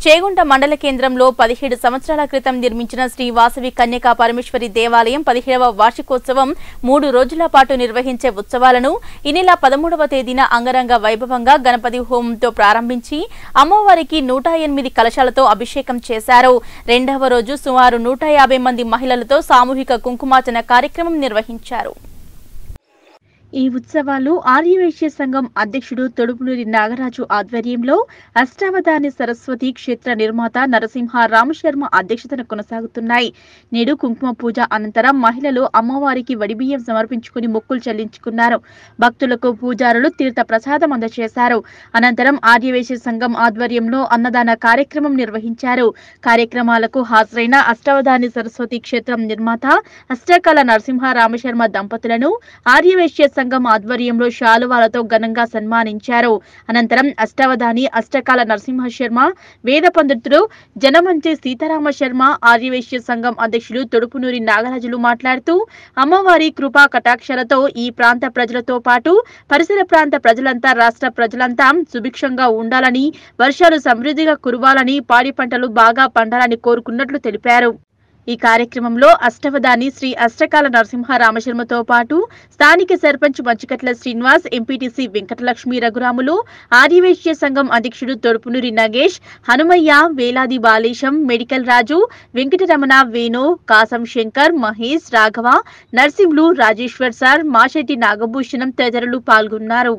చేగుంట మండల కేంద్రంలో పదిహేడు సంవత్సరాల క్రితం నిర్మించిన శ్రీ వాసవి కన్యకా పరమేశ్వరి దేవాలయం పదిహేడవ వార్షికోత్సవం మూడు రోజుల పాటు నిర్వహించే ఉత్సవాలను ఈ నెల పదమూడవ తేదీన అంగరంగ వైభవంగా గణపతి హోమంతో ప్రారంభించి అమ్మవారికి నూట ఎనిమిది కలశాలతో అభిషేకం చేశారు రెండవ రోజు సుమారు నూట యాభై మంది మహిళలతో సామూహిక కుంకుమార్చన కార్యక్రమం నిర్వహించారు ఈ ఉత్సవాలు ఆర్యవైశ్య సంఘం అధ్యక్షుడు తొడుపునూరి నాగరాజు ఆధ్వర్యంలో అష్టావధాని సరస్వతి క్షేత్ర నిర్మాత నరసింహ రామశర్మ అధ్యక్షతన కొనసాగుతున్నాయి నేడు కుంకుమ పూజ అనంతరం మహిళలు అమ్మవారికి వడిబియ్యం సమర్పించుకుని మొక్కులు చెల్లించుకున్నారు భక్తులకు పూజారులు తీర్థ ప్రసాదం అందజేశారు అనంతరం ఆర్యవైశ్య సంఘం ఆధ్వర్యంలో అన్నదాన కార్యక్రమం నిర్వహించారు కార్యక్రమాలకు హాజరైన అష్టావధాని సరస్వతి క్షేత్రం నిర్మాత అష్టకాల నరసింహ రామశర్మ దంపతులను ఆర్యవైశ్య సంఘం ఆధ్వర్యంలో శాలువాలతో ఘనంగా సన్మానించారు అనంతరం అష్టావధాని అష్టకాల నరసింహ శర్మ వేద పండితుడు జనమంచి సీతారామ శర్మ ఆర్యవైశ్య సంఘం అధ్యక్షులు తొడుపునూరి నాగరాజులు మాట్లాడుతూ అమ్మవారి కృపా కటాక్షలతో ఈ ప్రాంత ప్రజలతో పాటు పరిసర ప్రాంత ప్రజలంతా రాష్ట్ర ప్రజలంతా సుభిక్షంగా ఉండాలని వర్షాలు సమృద్ధిగా కురవాలని పాడి పంటలు బాగా పండాలని కోరుకున్నట్లు తెలిపారు ఈ కార్యక్రమంలో అష్టవదాని శ్రీ అష్టకాల నరసింహ రామశర్మతో పాటు స్థానిక సర్పంచ్ మంచుకట్ల శ్రీనివాస్ ఎంపీటీసీ వెంకటలక్ష్మి రఘురాములు ఆర్యవైశ్య సంఘం అధ్యక్షుడు తొడుపునూరి నగేష్ హనుమయ్య వేలాది బాలేశం మెడికల్ రాజు వెంకటరమణ వేణు కాసం శంకర్ మహేష్ రాఘవ నర్సింహులు రాజేశ్వర్ సార్ మాషెట్టి నాగభూషణం తదితరులు పాల్గొన్నారు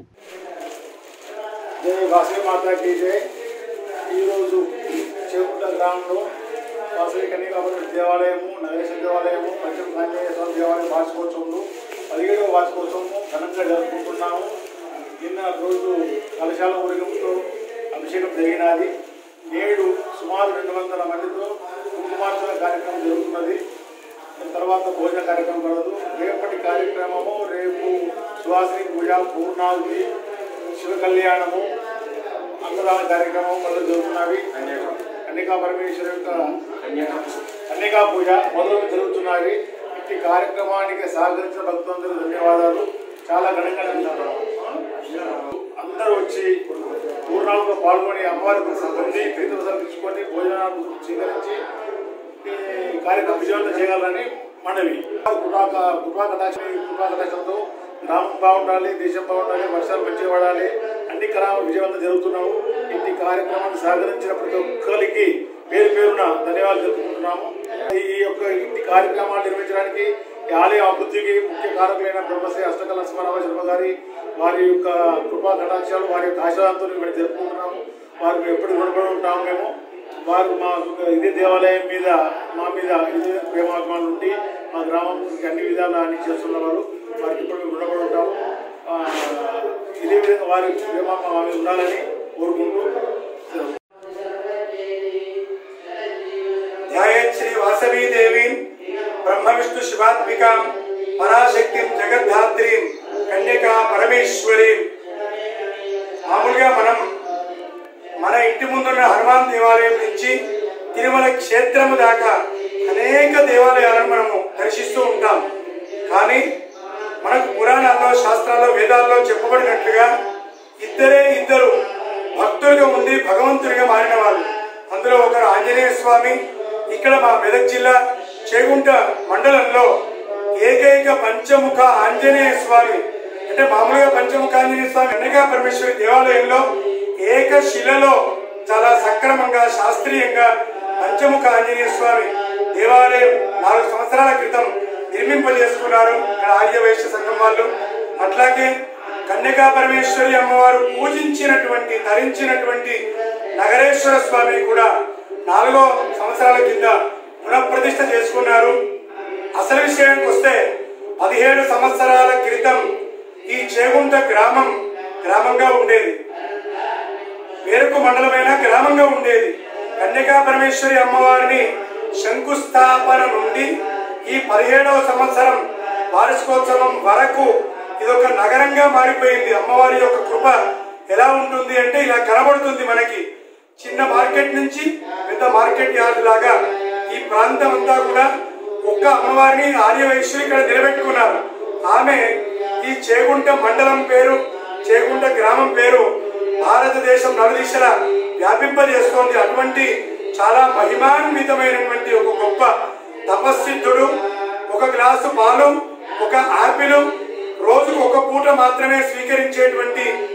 జై వాసవి మాతాకి జై ఈరోజు చేకుంట గ్రామంలో వాసవి కన్యకాపురం దేవాలయము నగరేశ్వర దేవాలయము పంచమ ఆంజనేయ స్వామి దేవాలయం వార్షికోత్సవంలో పదిహేడవ వార్షికోత్సవము ఘనంగా జరుపుకుంటున్నాము నిన్న రోజు కలశాల ఊరేగింపుతో అభిషేకం జరిగినది నేడు సుమారు రెండు వందల మందితో కుంకుమార్చన కార్యక్రమం జరుగుతున్నది దాని తర్వాత భోజన కార్యక్రమం కలదు రేపటి కార్యక్రమము రేపు సువాసిని పూజ పూర్ణాహుతి శివ కళ్యాణము అన్నదాన కార్యక్రమం మొదలు జరుగుతున్నవి కన్యకా పరమేశ్వర యొక్క కన్యకా పూజ మొదలు జరుగుతున్నవి ఇట్టి కార్యక్రమానికి సహకరించిన భక్తులందరూ ధన్యవాదాలు చాలా ఘనంగా జరుగుతున్నాం అందరూ వచ్చి పూర్ణాలతో పాల్గొని అమ్మవారి పొంది తీర్థవసాలు తీసుకొని భోజనాలు స్వీకరించి ఈ కార్యక్రమం విజయవంతం చేయగలరని మనవి కృపాక కృపాకటాక్ష కృపాకటాక్షంతో గ్రామం బాగుండాలి దేశం బాగుండాలి వర్షాలు మంచిగా పడాలి అన్ని గ్రామ విజయవంతం జరుగుతున్నాము ఇంటి కార్యక్రమాన్ని సహకరించిన ప్రతి ఒక్కరికి పేరు పేరున ధన్యవాదాలు తెలుపుకుంటున్నాము ఈ యొక్క ఇంటి కార్యక్రమాలు నిర్వహించడానికి ఈ ఆలయ అభివృద్ధికి ముఖ్య కారకులైన బ్రహ్మశ్రీ అష్టకల నరసింహారావు శర్మ గారి వారి యొక్క కృపా కటాక్షాలు వారి యొక్క ఆశీర్వాదంతో మేము జరుపుకుంటున్నాము వారికి ఎప్పుడు రుణపడి ఉంటాము మేము వారు మా ఇదే దేవాలయం మీద మా మీద ఇదే ప్రేమాభిమానులు ఉండి మా గ్రామంకి అన్ని విధాలు అన్ని చేస్తున్నవారు వారికి ఇప్పుడు మేము రుణపడి ఉంటాము ఆ, ఇదే విధంగా వారి ప్రేమాభిమానం ఉండాలని కోరుకుంటూ సెలవు. ध्यायेत् श्री वासवी देवीं ब्रह्म विष्णु शिवात्मिकां పరాశక్తిం జగద్ధాత్రీం కన్యకా పరమేశ్వరీం మామూలుగా మనం మన ఇంటి ముందున్న హనుమాన్ దేవాలయం నుంచి తిరుమల క్షేత్రము దాకా అనేక దేవాలయాలను మనము దర్శిస్తూ ఉంటాం కానీ మనకు పురాణాల్లో శాస్త్రాల్లో వేదాల్లో చెప్పబడినట్లుగా ఇద్దరే ఇద్దరు భక్తులుగా ఉండి భగవంతుడిగా మారిన వాళ్ళు అందులో ఒకరు ఆంజనేయ స్వామి ఇక్కడ మా మెదక్ జిల్లా చేగుంట మండలంలో ఏకైక పంచముఖ ఆంజనేయ స్వామి అంటే మామూలుగా పంచముఖ ఆంజనేయ స్వామి కన్యకా పరమేశ్వరి దేవాలయంలో ఏకశిలలో చాలా సక్రమంగా శాస్త్రీయంగా పంచముఖ ఆంజనేయ స్వామి దేవాలయం నాలుగు సంవత్సరాల క్రితం నిర్మింపజేసుకున్నారు ఇక్కడ ఆర్య వైశ్య సంఘం వాళ్ళు అట్లాగే కన్యకా పరమేశ్వరి అమ్మవారు పూజించినటువంటి ధరించినటువంటి నగరేశ్వర స్వామిని కూడా నాలుగో సంవత్సరాల కింద పునఃప్రతిష్ఠ చేసుకున్నారు అసలు విషయానికి వస్తే పదిహేడు సంవత్సరాల క్రితం ఈ చేగుంట గ్రామం గ్రామంగా ఉండేది వేరొక మండలమైన గ్రామంగా ఉండేది కన్యకా పరమేశ్వరి అమ్మవారిని శంకుస్థాపన నుండి ఈ పదిహేడవ సంవత్సరం వార్షికోత్సవం వరకు ఇది ఒక నగరంగా మారిపోయింది అమ్మవారి యొక్క కృప ఎలా ఉంటుంది అంటే ఇలా కనబడుతుంది మనకి చిన్న మార్కెట్ నుంచి పెద్ద మార్కెట్ యార్డ్ లాగా ఈ ప్రాంతం అంతా కూడా ఒక్క అమ్మవారిని ఆర్యవైశ్యులు ఇక్కడ నిలబెట్టుకున్నారు ఆమె ఈ చేగుంట మండలం పేరు చేగుంట గ్రామం పేరు భారతదేశం నలుదిశల వ్యాపింపజేస్తోంది అటువంటి చాలా మహిమాన్వితమైనటువంటి ఒక గొప్ప తపస్సిద్ధుడు ఒక గ్లాసు పాలు ఒక ఆపిల్ రోజుకు ఒక పూట మాత్రమే స్వీకరించేటువంటి